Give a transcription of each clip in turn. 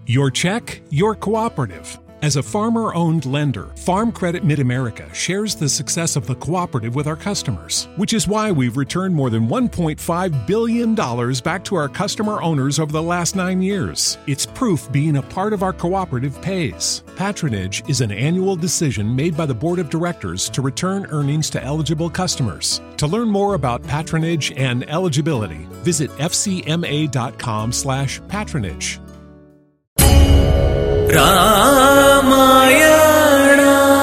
Your check, your cooperative. As a farmer owned lender, Farm Credit Mid America shares the success of the cooperative with our customers, which is why we've returned more than $1.5 billion back to our customer owners over the last nine years. It's proof being a part of our cooperative pays. Patronage is an annual decision made by the Board of Directors to return earnings to eligible customers. To learn more about patronage and eligibility, visit fcma.com slash patronage. Ramayana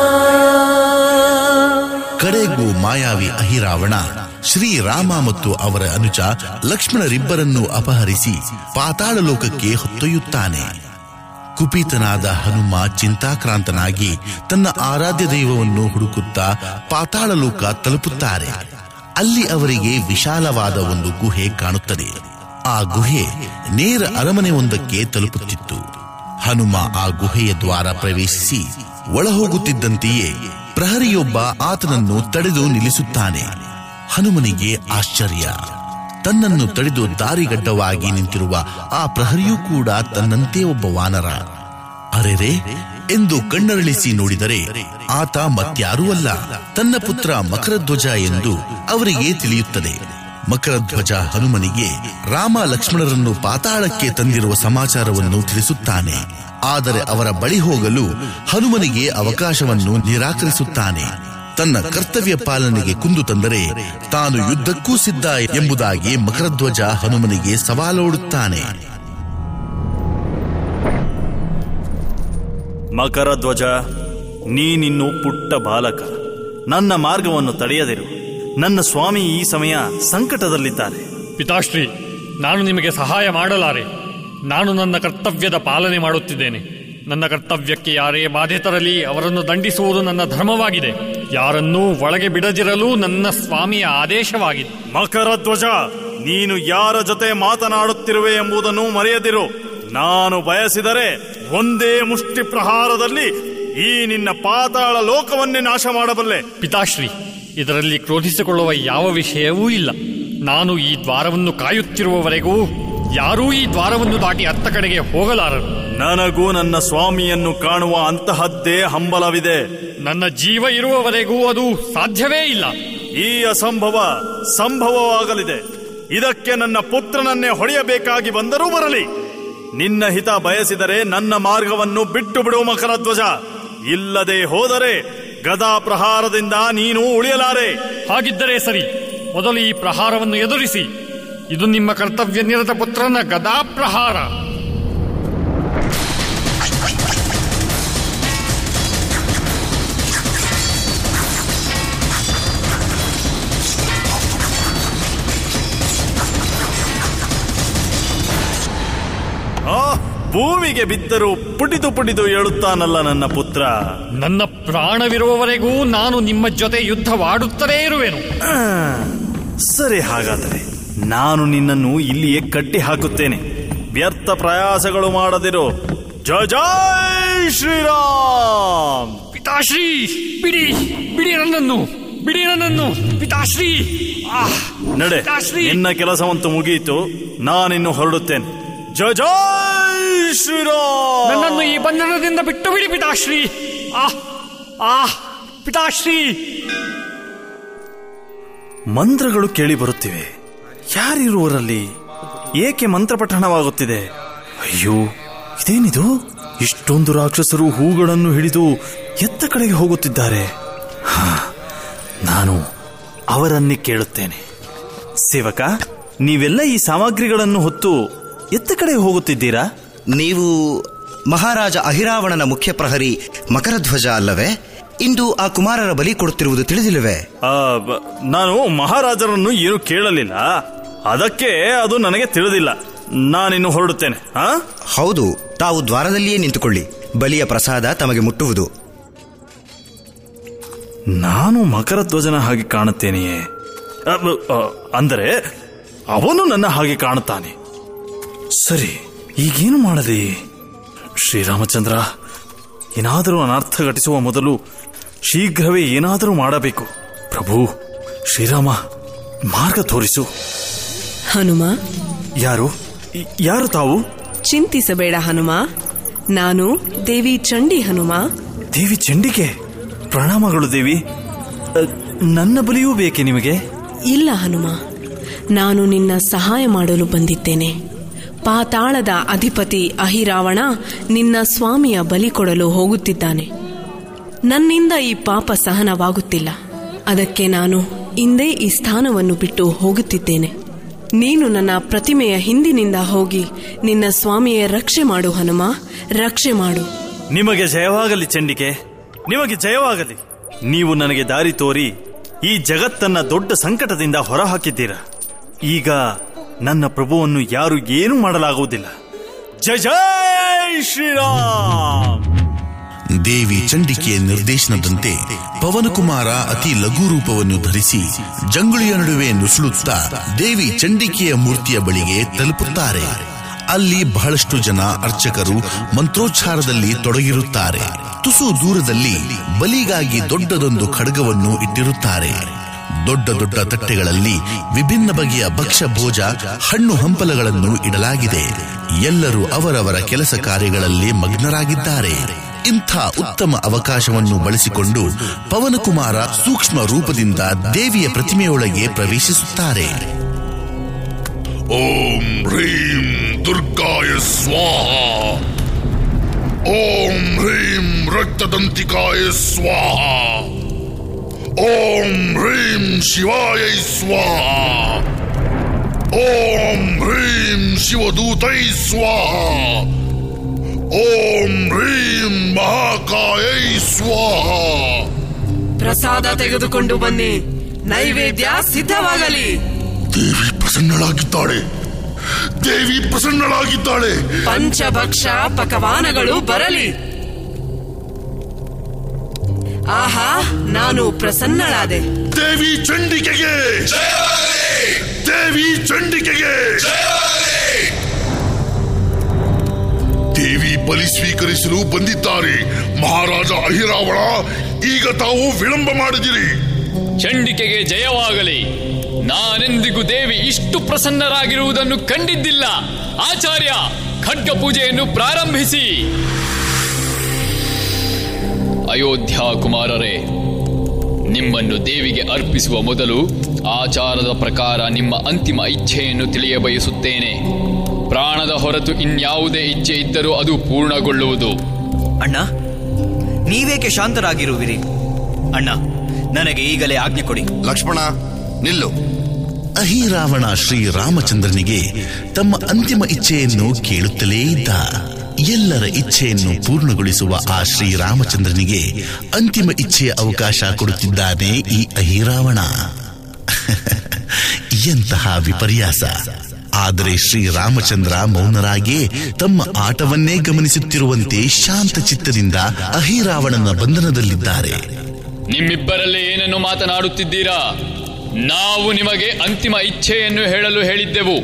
ಕಡೆಗೂ ಮಾಯಾವಿ ಅಹಿರಾವಣ ಶ್ರೀರಾಮ ಮತ್ತು ಅವರ ಅನುಜ ಲಕ್ಷ್ಮಣರಿಬ್ಬರನ್ನೂ ಅಪಹರಿಸಿ ಪಾತಾಳ ಲೋಕಕ್ಕೆ ಹೊತ್ತೊಯ್ಯುತ್ತಾನೆ ಕುಪಿತನಾದ ಹನುಮ ಚಿಂತಾಕ್ರಾಂತನಾಗಿ ತನ್ನ ಆರಾಧ್ಯ ದೈವವನ್ನು ಹುಡುಕುತ್ತಾ ಪಾತಾಳ ಲೋಕ ತಲುಪುತ್ತಾರೆ ಅಲ್ಲಿ ಅವರಿಗೆ ವಿಶಾಲವಾದ ಒಂದು ಗುಹೆ ಕಾಣುತ್ತದೆ ಆ ಗುಹೆ ನೇರ ಅರಮನೆ ಒಂದಕ್ಕೆ ತಲುಪುತ್ತಿತ್ತು ಹನುಮ ಆ ಗುಹೆಯ ದ್ವಾರ ಪ್ರವೇಶಿಸಿ ಒಳಹೋಗುತ್ತಿದ್ದಂತೆಯೇ ಪ್ರಹರಿಯೊಬ್ಬ ಆತನನ್ನು ತಡೆದು ನಿಲ್ಲಿಸುತ್ತಾನೆ ಹನುಮನಿಗೆ ಆಶ್ಚರ್ಯ ತನ್ನನ್ನು ತಡೆದು ದಾರಿಗಡ್ಡವಾಗಿ ನಿಂತಿರುವ ಆ ಪ್ರಹರಿಯೂ ಕೂಡ ತನ್ನಂತೆ ಒಬ್ಬ ವಾನರ ಅರೆರೆ ಎಂದು ಕಣ್ಣರಳಿಸಿ ನೋಡಿದರೆ ಆತ ಮತ್ಯಾರೂ ಅಲ್ಲ ತನ್ನ ಪುತ್ರ ಮಕರಧ್ವಜ ಎಂದು ಅವರಿಗೆ ತಿಳಿಯುತ್ತದೆ ಮಕರಧ್ವಜ ಹನುಮನಿಗೆ ರಾಮ ಲಕ್ಷ್ಮಣರನ್ನು ಪಾತಾಳಕ್ಕೆ ತಂದಿರುವ ಸಮಾಚಾರವನ್ನು ತಿಳಿಸುತ್ತಾನೆ ಆದರೆ ಅವರ ಬಳಿ ಹೋಗಲು ಹನುಮನಿಗೆ ಅವಕಾಶವನ್ನು ನಿರಾಕರಿಸುತ್ತಾನೆ ತನ್ನ ಕರ್ತವ್ಯ ಪಾಲನೆಗೆ ಕುಂದು ತಂದರೆ ತಾನು ಯುದ್ಧಕ್ಕೂ ಸಿದ್ಧ ಎಂಬುದಾಗಿ ಮಕರಧ್ವಜ ಹನುಮನಿಗೆ ಸವಾಲೋಡುತ್ತಾನೆ ಮಕರ ಧ್ವಜ ನೀನಿನ್ನು ಪುಟ್ಟ ಬಾಲಕ ನನ್ನ ಮಾರ್ಗವನ್ನು ತಡೆಯದಿರು ನನ್ನ ಸ್ವಾಮಿ ಈ ಸಮಯ ಸಂಕಟದಲ್ಲಿದ್ದಾರೆ ಪಿತಾಶ್ರೀ ನಾನು ನಿಮಗೆ ಸಹಾಯ ಮಾಡಲಾರೆ ನಾನು ನನ್ನ ಕರ್ತವ್ಯದ ಪಾಲನೆ ಮಾಡುತ್ತಿದ್ದೇನೆ ನನ್ನ ಕರ್ತವ್ಯಕ್ಕೆ ಯಾರೇ ಬಾಧೆ ತರಲಿ ಅವರನ್ನು ದಂಡಿಸುವುದು ನನ್ನ ಧರ್ಮವಾಗಿದೆ ಯಾರನ್ನೂ ಒಳಗೆ ಬಿಡದಿರಲು ನನ್ನ ಸ್ವಾಮಿಯ ಆದೇಶವಾಗಿದೆ ಮಕರ ಧ್ವಜ ನೀನು ಯಾರ ಜೊತೆ ಮಾತನಾಡುತ್ತಿರುವೆ ಎಂಬುದನ್ನು ಮರೆಯದಿರು ನಾನು ಬಯಸಿದರೆ ಒಂದೇ ಮುಷ್ಟಿ ಪ್ರಹಾರದಲ್ಲಿ ಈ ನಿನ್ನ ಪಾತಾಳ ಲೋಕವನ್ನೇ ನಾಶ ಮಾಡಬಲ್ಲೆ ಪಿತಾಶ್ರೀ ಇದರಲ್ಲಿ ಕ್ರೋಧಿಸಿಕೊಳ್ಳುವ ಯಾವ ವಿಷಯವೂ ಇಲ್ಲ ನಾನು ಈ ದ್ವಾರವನ್ನು ಕಾಯುತ್ತಿರುವವರೆಗೂ ಯಾರೂ ಈ ದ್ವಾರವನ್ನು ದಾಟಿ ಅತ್ತ ಕಡೆಗೆ ಹೋಗಲಾರರು ನನಗೂ ನನ್ನ ಸ್ವಾಮಿಯನ್ನು ಕಾಣುವ ಅಂತಹದ್ದೇ ಹಂಬಲವಿದೆ ನನ್ನ ಜೀವ ಇರುವವರೆಗೂ ಅದು ಸಾಧ್ಯವೇ ಇಲ್ಲ ಈ ಅಸಂಭವ ಸಂಭವವಾಗಲಿದೆ ಇದಕ್ಕೆ ನನ್ನ ಪುತ್ರನನ್ನೇ ಹೊಡೆಯಬೇಕಾಗಿ ಬಂದರೂ ಬರಲಿ ನಿನ್ನ ಹಿತ ಬಯಸಿದರೆ ನನ್ನ ಮಾರ್ಗವನ್ನು ಬಿಟ್ಟು ಬಿಡು ಮಕರಧ್ವಜ ಇಲ್ಲದೆ ಹೋದರೆ ಗದಾ ಪ್ರಹಾರದಿಂದ ನೀನು ಉಳಿಯಲಾರೆ ಹಾಗಿದ್ದರೆ ಸರಿ ಮೊದಲು ಈ ಪ್ರಹಾರವನ್ನು ಎದುರಿಸಿ ಇದು ನಿಮ್ಮ ಕರ್ತವ್ಯ ನಿರತ ಪುತ್ರನ ಗದಾ ಪ್ರಹಾರ ಆ ಭೂಮಿಗೆ ಬಿದ್ದರೂ ಪುಟಿದು ಪುಟಿದು ಏಳುತ್ತಾನಲ್ಲ ನನ್ನ ಪುತ್ರ ನನ್ನ ಪ್ರಾಣವಿರುವವರೆಗೂ ನಾನು ನಿಮ್ಮ ಜೊತೆ ಯುದ್ಧವಾಡುತ್ತಲೇ ಇರುವೆನು ಆ, ಸರಿ ಹಾಗಾದರೆ ನಾನು ನಿನ್ನನ್ನು ಇಲ್ಲಿಯೇ ಕಟ್ಟಿ ಹಾಕುತ್ತೇನೆ ವ್ಯರ್ಥ ಪ್ರಯಾಸಗಳು ಮಾಡದಿರು ಜಯ ಜಯ ಶ್ರೀರಾಮ್ ಪಿತಾಶ್ರೀ ಬಿಡಿ ಬಿಡಿ ನನ್ನನ್ನು ಬಿಡಿ ನನ್ನನ್ನು ಪಿತಾಶ್ರೀ ಆಹ್, ನಡೆ ಪಿತಾಶ್ರೀ ನಿನ್ನ ಕೆಲಸವಂತೂ ಮುಗಿಯಿತು ನಾನಿನ್ನು ಹೊರಡುತ್ತೇನೆ ಜಯ ಜಯ ಶ್ರೀರಾಮ್ ನನ್ನನ್ನು ಈ ಬಂಧನದಿಂದ ಬಿಟ್ಟು ಬಿಡಿ ಪಿತಾಶ್ರೀ ಆಹ್ ಆಹ್ ಪಿತಾಶ್ರೀ ಮಂತ್ರಗಳು ಕೇಳಿ ಬರುತ್ತಿವೆ ಯಾರಿರುವರಲ್ಲಿ ಏಕೆ ಮಂತ್ರ ಪಠಣವಾಗುತ್ತಿದೆ ಅಯ್ಯೋ ಇದೇನಿದು ಇಷ್ಟೊಂದು ರಾಕ್ಷಸರು ಹೂಗಳನ್ನು ಹಿಡಿದು ಎತ್ತ ಕಡೆಗೆ ಹೋಗುತ್ತಿದ್ದಾರೆ ಹಾ, ನಾನು ಅವರನ್ನೇ ಕೇಳುತ್ತೇನೆ ಸೇವಕ ನೀವೆಲ್ಲ ಈ ಸಾಮಗ್ರಿಗಳನ್ನು ಹೊತ್ತು ಎತ್ತ ಕಡೆ ಹೋಗುತ್ತಿದ್ದೀರಾ ನೀವು ಮಹಾರಾಜ ಅಹಿರಾವಣನ ಮುಖ್ಯ ಪ್ರಹರಿ ಮಕರಧ್ವಜ ಅಲ್ಲವೇ ಇಂದು ಆ ಕುಮಾರರ ಬಲಿ ಕೊಡುತ್ತಿರುವುದು ತಿಳಿದಿಲ್ಲವೇ ಆ, ಬ- ನಾನು ಮಹಾರಾಜರನ್ನು ಏನು ಕೇಳಲಿಲ್ಲ ಅದಕ್ಕೆ ಅದು ನನಗೆ ತಿಳಿದಿಲ್ಲ ನಾನಿನ್ನು ಹೊರಡುತ್ತೇನೆ ಹಾ ಹೌದು ತಾವು ದ್ವಾರದಲ್ಲಿಯೇ ನಿಂತುಕೊಳ್ಳಿ ಬಲಿಯ ಪ್ರಸಾದ ತಮಗೆ ಮುಟ್ಟುವುದು ನಾನು ಮಕರ ಧ್ವಜನ ಹಾಗೆ ಕಾಣುತ್ತೇನೆಯೇ ಅ, ಬ- ಅ, ಅಂದರೆ ಅವನು ನನ್ನ ಹಾಗೆ ಕಾಣುತ್ತಾನೆ ಸರಿ ಈಗೇನು ಮಾಡಲಿ ಶ್ರೀರಾಮಚಂದ್ರ ಏನಾದರೂ ಅನರ್ಥ ಘಟಿಸುವ ಮೊದಲು ಶೀಘ್ರವೇ ಏನಾದರೂ ಮಾಡಬೇಕು ಪ್ರಭು ಶ್ರೀರಾಮ ಮಾರ್ಗ ತೋರಿಸು ಹನುಮ ಯಾರು ಯ- ಯಾರು ತಾವು ಚಿಂತಿಸಬೇಡ ಹನುಮ ನಾನು ದೇವಿ ಚಂಡಿ ಹನುಮ ದೇವಿ ಚಂಡಿಕೆ ಪ್ರಣಾಮಗಳು ದೇವಿ ಅ, ನನ್ನ ಬಲಿಯೂ ಬೇಕೆ ನಿಮಗೆ ಇಲ್ಲ ಹನುಮ ನಾನು ನಿನ್ನ ಸಹಾಯ ಮಾಡಲು ಬಂದಿದ್ದೇನೆ ಪಾತಾಳದ ಅಧಿಪತಿ ಅಹಿರಾವಣ ನಿನ್ನ ಸ್ವಾಮಿಯ ಬಲಿ ಕೊಡಲು ಹೋಗುತ್ತಿದ್ದಾನೆ ನನ್ನಿಂದ ಈ ಪಾಪ ಸಹನವಾಗುತ್ತಿಲ್ಲ ಅದಕ್ಕೆ ನಾನು ಇಂದೇ ಈ ಸ್ಥಾನವನ್ನು ಬಿಟ್ಟು ಹೋಗುತ್ತಿದ್ದೇನೆ ನೀನು ನನ್ನ ಪ್ರತಿಮೆಯ ಹಿಂದಿನಿಂದ ಹೋಗಿ ನಿನ್ನ ಸ್ವಾಮಿಯ ರಕ್ಷೆ ಮಾಡು ಹನುಮ ರಕ್ಷೆ ಮಾಡು ನಿಮಗೆ ಜಯವಾಗಲಿ ಚಂಡಿಕೆ ನಿಮಗೆ ಜಯವಾಗಲಿ ನೀವು ನನಗೆ ದಾರಿ ತೋರಿ ಈ ಜಗತ್ತನ್ನ ದೊಡ್ಡ ಸಂಕಟದಿಂದ ಹೊರಹಾಕಿದ್ದೀರಾ ಈಗ ನನ್ನ ಪ್ರಭುವನ್ನು ಯಾರು ಏನೂ ಮಾಡಲಾಗುವುದಿಲ್ಲ ಜಯ ಜಯ ಶ್ರೀರಾಮ್ ದೇವಿ ಚಂಡಿಕೆಯ ನಿರ್ದೇಶನದಂತೆ ಪವನಕುಮಾರ ಅತಿ ಲಘು ರೂಪವನ್ನು ಧರಿಸಿ ಜಂಗುಳಿಯ ನಡುವೆ ನುಸುಳುತ್ತಾ ದೇವಿ ಚಂಡಿಕೆಯ ಮೂರ್ತಿಯ ಬಳಿಗೆ ತಲುಪುತ್ತಾರೆ ಅಲ್ಲಿ ಬಹಳಷ್ಟು ಜನ ಅರ್ಚಕರು ಮಂತ್ರೋಚ್ಚಾರದಲ್ಲಿ ತೊಡಗಿರುತ್ತಾರೆ ತುಸು ದೂರದಲ್ಲಿ ಬಲಿಗಾಗಿ ದೊಡ್ಡದೊಂದು ಖಡ್ಗವನ್ನು ಇಟ್ಟಿರುತ್ತಾರೆ ದೊಡ್ಡ ದೊಡ್ಡ ತಟ್ಟೆಗಳಲ್ಲಿ ವಿಭಿನ್ನ ಬಗೆಯ ಭಕ್ಷ್ಯ ಭೋಜ ಹಣ್ಣು ಹಂಪಲಗಳನ್ನು ಇಡಲಾಗಿದೆ ಎಲ್ಲರೂ ಅವರವರ ಕೆಲಸ ಕಾರ್ಯಗಳಲ್ಲಿ ಮಗ್ನರಾಗಿದ್ದಾರೆ ಇಂಥ ಉತ್ತಮ ಅವಕಾಶವನ್ನು ಬಳಸಿಕೊಂಡು ಪವನಕುಮಾರ ಸೂಕ್ಷ್ಮ ರೂಪದಿಂದ ದೇವಿಯ ಪ್ರತಿಮೆಯೊಳಗೆ ಪ್ರವೇಶಿಸುತ್ತಾರೆ ಓಂ ಹ್ರೀಂ ದುರ್ಗಾಯ ಸ್ವಾಹ ಓಂ ಹ್ರೀಂ ರಕ್ತದಂತಿಕಾಯ ಸ್ವಾಹ ಓಂ ಹ್ರೀಂ ಶಿವಾಯ ಸ್ವಾಹ ಓಂ ಹ್ರೀಂ ಶಿವದೂತೈ ಸ್ವಾಹ ಓಂ ಹ್ರೀಂ ಮಹಾಕಾಯೈ ಸ್ವಾಹ ಪ್ರಸಾದ ತೆಗೆದುಕೊಂಡು ಬನ್ನಿ ನೈವೇದ್ಯ ಸಿದ್ಧವಾಗಲಿ ದೇವಿ ಪ್ರಸನ್ನಳಾಗಿದ್ದಾಳೆ ದೇವಿ ಪ್ರಸನ್ನಳಾಗಿದ್ದಾಳೆ ಪಂಚಭಕ್ಷ ಪಕವಾನಗಳು ಬರಲಿ ಆಹಾ ನಾನು ಪ್ರಸನ್ನಳಾದೆ ದೇವಿ ಚಂಡಿಕೆಗೆ ದೇವಿ ಚಂಡಿಕೆಗೆ ದೇವಿ ಬಲಿ ಸ್ವೀಕರಿಸಲು ಬಂದಿದ್ದಾರೆ ಮಹಾರಾಜ ಅಹಿರಾವಣ ಈಗ ತಾವು ವಿಳಂಬ ಮಾಡಿದಿರಿ ಚಂಡಿಕೆಗೆ ಜಯವಾಗಲಿ ನಾನೆಂದಿಗೂ ದೇವಿ ಇಷ್ಟು ಪ್ರಸನ್ನರಾಗಿರುವುದನ್ನು ಕಂಡಿದ್ದಿಲ್ಲ ಆಚಾರ್ಯ ಖಡ್ಗ ಪೂಜೆಯನ್ನು ಪ್ರಾರಂಭಿಸಿ ಅಯೋಧ್ಯ ಕುಮಾರರೇ ನಿಮ್ಮನ್ನು ದೇವಿಗೆ ಅರ್ಪಿಸುವ ಮೊದಲು ಆಚಾರದ ಪ್ರಕಾರ ನಿಮ್ಮ ಅಂತಿಮ ಇಚ್ಛೆಯನ್ನು ತಿಳಿಯಬಯಸುತ್ತೇನೆ ಪ್ರಾಣದ ಹೊರತು ಇನ್ಯಾವುದೇ ಇಚ್ಛೆ ಇದ್ದರೂ ಅದು ಪೂರ್ಣಗೊಳ್ಳುವುದು ಅಣ್ಣ ನೀವೇಕೆ ಶಾಂತರಾಗಿರುವಿರಿ ಅಣ್ಣ ನನಗೆ ಈಗಲೇ ಆಜ್ಞೆ ಕೊಡಿ ಲಕ್ಷ್ಮಣ ನಿಲ್ಲು ಅಹಿರಾವಣ ಶ್ರೀರಾಮಚಂದ್ರನಿಗೆ ತಮ್ಮ ಅಂತಿಮ ಇಚ್ಛೆಯನ್ನು ಕೇಳುತ್ತಲೇ ಇದ್ದ ಎಲ್ಲರ ಇಚ್ಛೆಯನ್ನು ಪೂರ್ಣಗೊಳಿಸುವ ಆ ಶ್ರೀರಾಮಚಂದ್ರನಿಗೆ ಅಂತಿಮ ಇಚ್ಛೆಯ ಅವಕಾಶ ಕೊಡುತ್ತಿದ್ದಾನೆ ಈ ಅಹಿರಾವಣ ಎಂತಹ ವಿಪರ್ಯಾಸ ಆದರೆ ಶ್ರೀರಾಮಚಂದ್ರ ಮೌನರಾಗೇ ತಮ್ಮ ಆಟವನ್ನೇ ಗಮನಿಸುತ್ತಿರುವಂತೆ ಶಾಂತ ಚಿತ್ತದಿಂದ ಅಹಿರಾವಣನ ಬಂಧನದಲ್ಲಿದ್ದಾರೆ ನಿಮ್ಮಿಬ್ಬರಲ್ಲಿ ಏನನ್ನು ಮಾತನಾಡುತ್ತಿದ್ದೀರಾ ನಾವು ನಿಮಗೆ ಅಂತಿಮ ಇಚ್ಛೆಯನ್ನು ಹೇಳಲು ಹೇಳಿದ್ದೆವು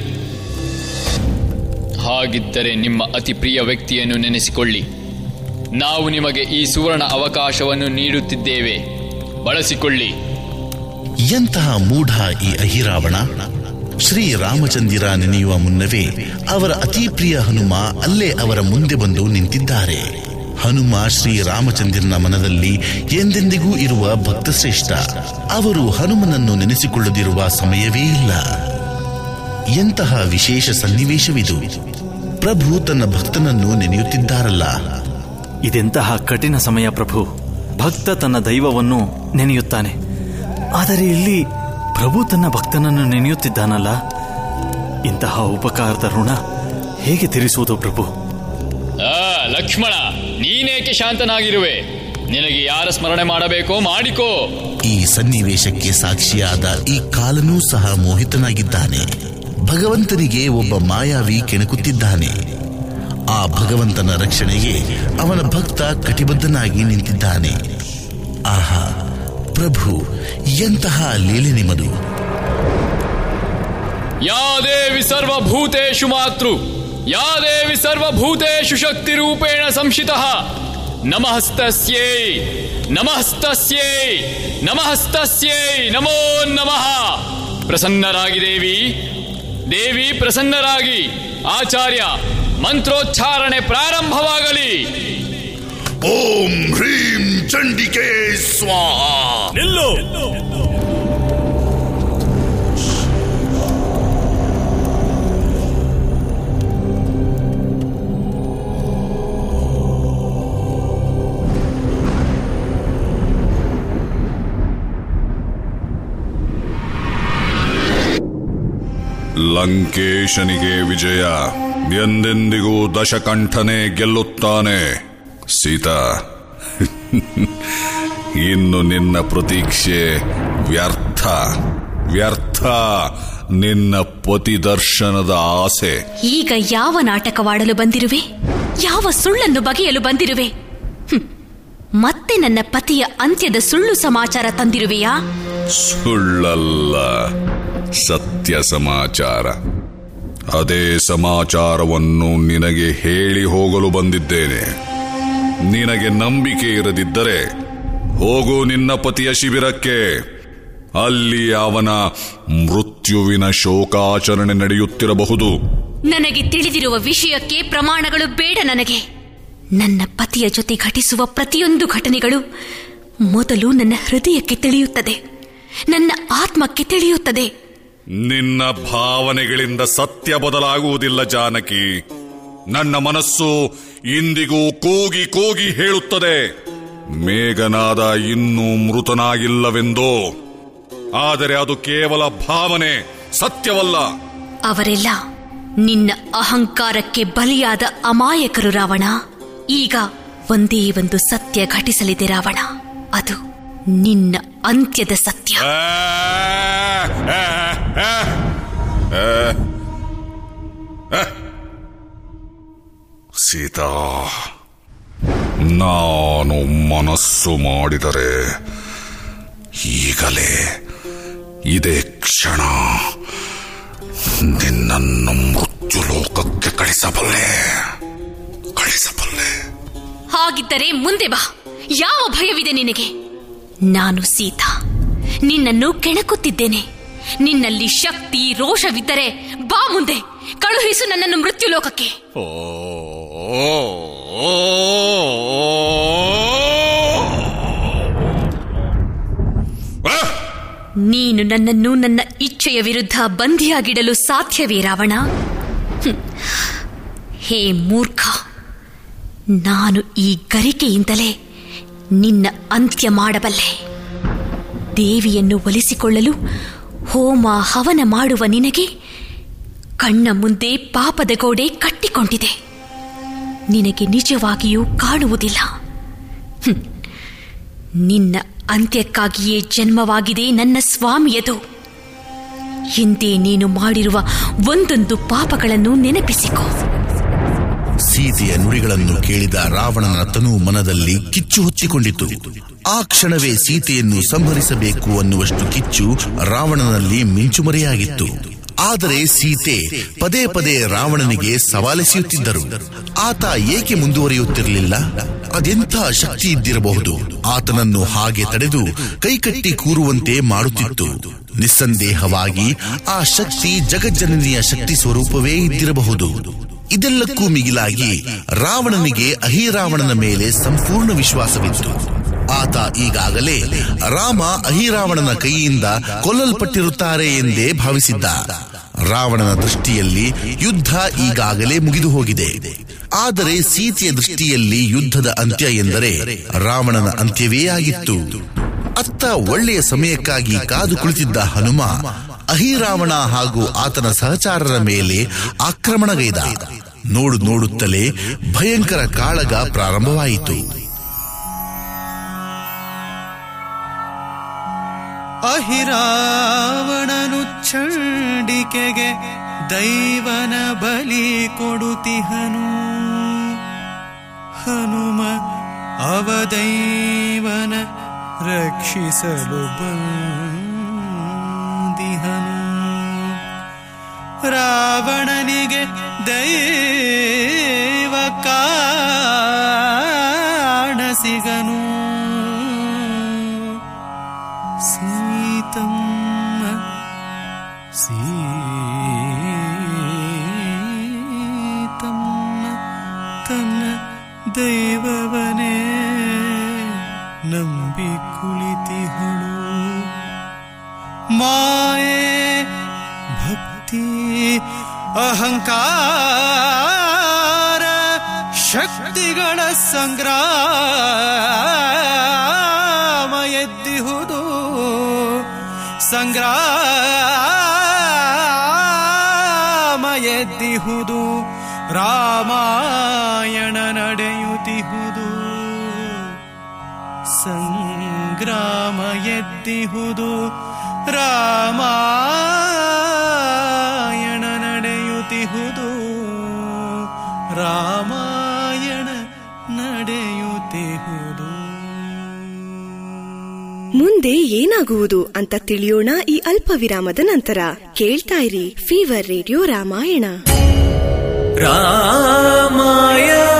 ಹಾಗಿದ್ದರೆ ನಿಮ್ಮ ಅತಿ ಪ್ರಿಯ ವ್ಯಕ್ತಿಯನ್ನು ನೆನೆಸಿಕೊಳ್ಳಿ ನಾವು ನಿಮಗೆ ಈ ಸುವರ್ಣ ಅವಕಾಶವನ್ನು ನೀಡುತ್ತಿದ್ದೇವೆ ಬಳಸಿಕೊಳ್ಳಿ ಎಂತಹ ಮೂಢ ಈ ಅಹಿರಾವಣ ಶ್ರೀರಾಮಚಂದಿರ ನೆನೆಯುವ ಮುನ್ನವೇ ಅವರ ಅತಿ ಪ್ರಿಯ ಹನುಮ ಅಲ್ಲೇ ಅವರ ಮುಂದೆ ಬಂದು ನಿಂತಿದ್ದಾರೆ ಹನುಮ ಶ್ರೀರಾಮಚಂದ್ರನ ಮನದಲ್ಲಿ ಎಂದೆಂದಿಗೂ ಇರುವ ಭಕ್ತಶ್ರೇಷ್ಠ ಅವರು ಹನುಮನನ್ನು ನೆನೆಸಿಕೊಳ್ಳದಿರುವ ಸಮಯವೇ ಇಲ್ಲ ಎಂತಹ ವಿಶೇಷ ಸನ್ನಿವೇಶವಿದು ಪ್ರಭು ತನ್ನ ಭಕ್ತನನ್ನು ನೆನೆಯುತ್ತಿದ್ದಾರಲ್ಲ ಇದೆಂತಹ ಕಠಿಣ ಸಮಯ ಪ್ರಭು ಭಕ್ತ ತನ್ನ ದೈವವನ್ನು ನೆನೆಯುತ್ತಾನೆ ಆದರೆ ಇಲ್ಲಿ ಪ್ರಭು ತನ್ನ ಭಕ್ತನನ್ನು ನೆನೆಯುತ್ತಿದ್ದಾನಲ್ಲ ಇಂತಹ ಉಪಕಾರದ ಋಣ ಹೇಗೆ ತೀರಿಸುವುದು ಪ್ರಭು ಆ ಲಕ್ಷ್ಮಣ ನೀನೇಕೆ ಶಾಂತನಾಗಿರುವೆ ನಿನಗೆ ಯಾರ ಸ್ಮರಣೆ ಮಾಡಬೇಕೋ ಮಾಡಿಕೋ ಈ ಸನ್ನಿವೇಶಕ್ಕೆ ಸಾಕ್ಷಿಯಾದ ಈ ಕಾಲನೂ ಸಹ ಮೋಹಿತನಾಗಿದ್ದಾನೆ ಭಗವಂತನಿಗೆ ಒಬ್ಬ ಮಾಯಾವಿ ಕೆಣಕುತ್ತಿದ್ದಾನೆ ಆ ಭಗವಂತನ ರಕ್ಷಣೆಗೆ ಅವನ ಭಕ್ತ ಕಟಿಬದ್ಧನಾಗಿ ನಿಂತಿದ್ದಾನೆ ಆಹಾ ಪ್ರಭು ಎಂತಹ ಲೀಲೆ ನಿಮ್ಮದು ಯಾ ದೇವಿ ಸರ್ವಭೂತೇಷು ಮಾತೃ ಯಾ ದೇವಿ ಸರ್ವಭೂತೇಷು ಶಕ್ತಿ ರೂಪೇಣ ಸಂಶಿತಃ ನಮಸ್ತಸ್ಯೈ ನಮಸ್ತಸ್ಯೈ ನಮಸ್ತಸ್ಯೈ ನಮೋ ನಮಃ ಪ್ರಸನ್ನರಾಗಿ ದೇವಿ ದೇವಿ ಪ್ರಸನ್ನರಾಗಿ ಆಚಾರ್ಯ ಮಂತ್ರೋಚ್ಚಾರಣೆ ಪ್ರಾರಂಭವಾಗಲಿ ಓಂ ಹ್ರೀಂ ಚಂಡಿಕೆ ಸ್ವಾಹ ನಿಲ್ಲು ಲಂಕೇಶನಿಗೆ ವಿಜಯ ಎಂದೆಂದಿಗೂ ದಶಕಂಠನೆ ಗೆಲ್ಲುತ್ತಾನೆ ಸೀತಾ ಇನ್ನು ನಿನ್ನ ಪ್ರತೀಕ್ಷೆ ವ್ಯರ್ಥ ವ್ಯರ್ಥ ನಿನ್ನ ಪತಿ ದರ್ಶನದ ಆಸೆ ಈಗ ಯಾವ ನಾಟಕವಾಡಲು ಬಂದಿರುವೆ ಯಾವ ಸುಳ್ಳನ್ನು ಬಗೆಯಲು ಬಂದಿರುವೆ ಹ್ಮ್. ಮತ್ತೆ ನನ್ನ ಪತಿಯ ಅಂತ್ಯದ ಸುಳ್ಳು ಸಮಾಚಾರ ತಂದಿರುವೆಯಾ ಸುಳ್ಳಲ್ಲ ಸತ್ಯ ಸಮಾಚಾರ ಅದೇ ಸಮಾಚಾರವನ್ನು ನಿನಗೆ ಹೇಳಿ ಹೋಗಲು ಬಂದಿದ್ದೇನೆ ನಿನಗೆ ನಂಬಿಕೆ ಇರದಿದ್ದರೆ ಹೋಗು ನಿನ್ನ ಪತಿಯ ಶಿಬಿರಕ್ಕೆ ಅಲ್ಲಿ ಅವನ ಮೃತ್ಯುವಿನ ಶೋಕಾಚರಣೆ ನಡೆಯುತ್ತಿರಬಹುದು ನನಗೆ ತಿಳಿದಿರುವ ವಿಷಯಕ್ಕೆ ಪ್ರಮಾಣಗಳು ಬೇಡ ನನಗೆ ನನ್ನ ಪತಿಯ ಜೊತೆ ಘಟಿಸುವ ಪ್ರತಿಯೊಂದು ಘಟನೆಗಳು ಮೊದಲು ನನ್ನ ಹೃದಯಕ್ಕೆ ತಿಳಿಯುತ್ತದೆ ನನ್ನ ಆತ್ಮಕ್ಕೆ ತಿಳಿಯುತ್ತದೆ ನಿನ್ನ ಭಾವನೆಗಳಿಂದ ಸತ್ಯ ಬದಲಾಗುವುದಿಲ್ಲ ಜಾನಕಿ ನನ್ನ ಮನಸ್ಸು ಇಂದಿಗೂ ಕೂಗಿ ಕೂಗಿ ಹೇಳುತ್ತದೆ ಮೇಘನಾದ ಇನ್ನೂ ಮೃತನಾಗಿಲ್ಲವೆಂದೋ ಆದರೆ ಅದು ಕೇವಲ ಭಾವನೆ ಸತ್ಯವಲ್ಲ ಅವರೆಲ್ಲ ನಿನ್ನ ಅಹಂಕಾರಕ್ಕೆ ಬಲಿಯಾದ ಅಮಾಯಕರು ರಾವಣ ಈಗ ಒಂದೇ ಒಂದು ಸತ್ಯ ಘಟಿಸಲಿದೆ ರಾವಣ ಅದು ನಿನ್ನ ಅಂತ್ಯದ ಸತ್ಯ ಆ, ಆ, ಆ, ಆ. ಆ. ಸೀತಾ ನಾನು ಮನಸ್ಸು ಮಾಡಿದರೆ ಈಗಲೇ ಇದೇ ಕ್ಷಣ ನಿನ್ನನ್ನು ಮೃತ್ಯು ಲೋಕಕ್ಕೆ ಕಳಿಸಬಲ್ಲೆ ಕಳಿಸಬಲ್ಲೆ ಹಾಗಿದ್ದರೆ ಮುಂದೆ ಬಾ ಯಾವ ಭಯವಿದೆ ನಿನಗೆ ನಾನು ಸೀತಾ ನಿನ್ನನ್ನು ಕೆಣಕುತ್ತಿದ್ದೇನೆ ನಿನ್ನಲ್ಲಿ ಶಕ್ತಿ ರೋಷವಿದ್ದರೆ ಬಾ ಮುಂದೆ ಕಳುಹಿಸು ನನ್ನನ್ನು ಮೃತ್ಯು ಲೋಕಕ್ಕೆ ಓ ನೀನು ನನ್ನನ್ನು ನನ್ನ ಇಚ್ಛೆಯ ವಿರುದ್ಧ ಬಂಧಿಯಾಗಿಡಲು ಸಾಧ್ಯವೇ ರಾವಣ ಹ್ಮ್. ಹೇ ಮೂರ್ಖ ನಾನು ಈ ಗರಿಕೆಯಿಂದಲೇ ನಿನ್ನ ಅಂತ್ಯ ಮಾಡಬಲ್ಲೆ ದೇವಿಯನ್ನು ಒಲಿಸಿಕೊಳ್ಳಲು ಹೋಮ ಹವನ ಮಾಡುವ ನಿನಗೆ ಕಣ್ಣ ಮುಂದೆ ಪಾಪದ ಗೋಡೆ ಕಟ್ಟಿಕೊಂಡಿದೆ ನಿನಗೆ ನಿಜವಾಗಿಯೂ ಕಾಣುವುದಿಲ್ಲ ಹ್ಮ್. ನಿನ್ನ ಅಂತ್ಯಕ್ಕಾಗಿಯೇ ಜನ್ಮವಾಗಿದೆ ನನ್ನ ಸ್ವಾಮಿಯದು ಹಿಂದೆ ನೀನು ಮಾಡಿರುವ ಒಂದೊಂದು ಪಾಪಗಳನ್ನು ನೆನಪಿಸಿಕೋ ಸೀತೆಯ ನುಡಿಗಳನ್ನು ಕೇಳಿದ ರಾವಣನ ತನು ಮನದಲ್ಲಿ ಕಿಚ್ಚು ಹೊಚ್ಚಿಕೊಂಡಿತು ಆ ಕ್ಷಣವೇ ಸೀತೆಯನ್ನು ಸಂಹರಿಸಬೇಕು ಅನ್ನುವಷ್ಟು ಕಿಚ್ಚು ರಾವಣನಲ್ಲಿ ಮಿಂಚುಮರೆಯಾಗಿತ್ತು ಆದರೆ ಸೀತೆ ಪದೇ ಪದೇ ರಾವಣನಿಗೆ ಸವಾಲೆಸೆಯುತ್ತಿದ್ದರು ಆತ ಏಕೆ ಮುಂದುವರಿಯುತ್ತಿರಲಿಲ್ಲ ಅದೆಂಥ ಶಕ್ತಿ ಇದ್ದಿರಬಹುದು ಆತನನ್ನು ಹಾಗೆ ತಡೆದು ಕೈಕಟ್ಟಿ ಕೂರುವಂತೆ ಮಾಡುತ್ತಿತ್ತು ನಿಸ್ಸಂದೇಹವಾಗಿ ಆ ಶಕ್ತಿ ಜಗಜ್ಜನನಿಯ ಶಕ್ತಿ ಸ್ವರೂಪವೇ ಇದ್ದಿರಬಹುದು ಇದೆಲ್ಲಕ್ಕೂ ಮಿಗಿಲಾಗಿ ರಾವಣನಿಗೆ ಅಹಿರಾವಣನ ಮೇಲೆ ಸಂಪೂರ್ಣ ವಿಶ್ವಾಸವಿತ್ತು ಆತ ಈಗಾಗಲೇ ರಾಮ ಅಹಿರಾವಣನ ಕೈಯಿಂದ ಕೊಲ್ಲಲ್ಪಟ್ಟಿರುತ್ತಾರೆ ಎಂದೇ ಭಾವಿಸಿದ್ದ ರಾವಣನ ದೃಷ್ಟಿಯಲ್ಲಿ ಯುದ್ಧ ಈಗಾಗಲೇ ಮುಗಿದು ಹೋಗಿದೆ ಆದರೆ ಸೀತೆಯ ದೃಷ್ಟಿಯಲ್ಲಿ ಯುದ್ಧದ ಅಂತ್ಯ ಎಂದರೆ ರಾವಣನ ಅಂತ್ಯವೇ ಆಗಿತ್ತು ಅತ್ತ ಒಳ್ಳೆಯ ಸಮಯಕ್ಕಾಗಿ ಕಾದು ಕುಳಿತಿದ್ದ ಹನುಮ ಅಹಿರಾವಣ ಹಾಗೂ ಆತನ ಸಹಚಾರರ ಮೇಲೆ ಆಕ್ರಮಣಗೈದ ನೋಡು ನೋಡುತ್ತಲೇ ಭಯಂಕರ ಕಾಳಗ ಪ್ರಾರಂಭವಾಯಿತು ಅಹಿರಾವಣನು ಚಂಡಿಕೆಗೆ ದೈವನ ಬಲಿ ಕೊಡುತಿಹನು ಹನುಮ ಅವದೈವನ ರಕ್ಷಿಸಲು ಬಂದಿಹನು ರಾವಣನಿಗೆ ದೈವ ಕಾಣಸಿಗನು ಸೀತಮ್ಮ ಸೀತಮ್ಮ ತನ್ನ ದೈವವನೇ ನಂಬಿ ಕುಳಿತಿಹಳು ಮಾಯೆ ಭಕ್ತಿ ಅಹಂಕಾರ ಶಕ್ತಿಗಳ ಸಂಗ್ರಾಮ ಎದ್ದಿಹುದು ಸಂಗ್ರಾಮ ಎದ್ದಿಹುದು ರಾಮಾಯಣ ನಡೆಯುತ್ತಿಹುದು ಸಂಗ್ರಾಮ ಎದ್ದಿಹುದು ರಾಮಾಯಣ ನಡೆಯುತ್ತಿಹುದು ರಾಮಾಯಣ ನಡೆಯುತ್ತಿಹುದು ಮುಂದೆ ಏನಾಗುವುದು ಅಂತ ತಿಳಿಯೋಣ ಈ ಅಲ್ಪ ವಿರಾಮದ ನಂತರ ಕೇಳ್ತಾ ಇರಿ ಫೀವರ್ ರೇಡಿಯೋ ರಾಮಾಯಣ ರಾಮಾಯಣ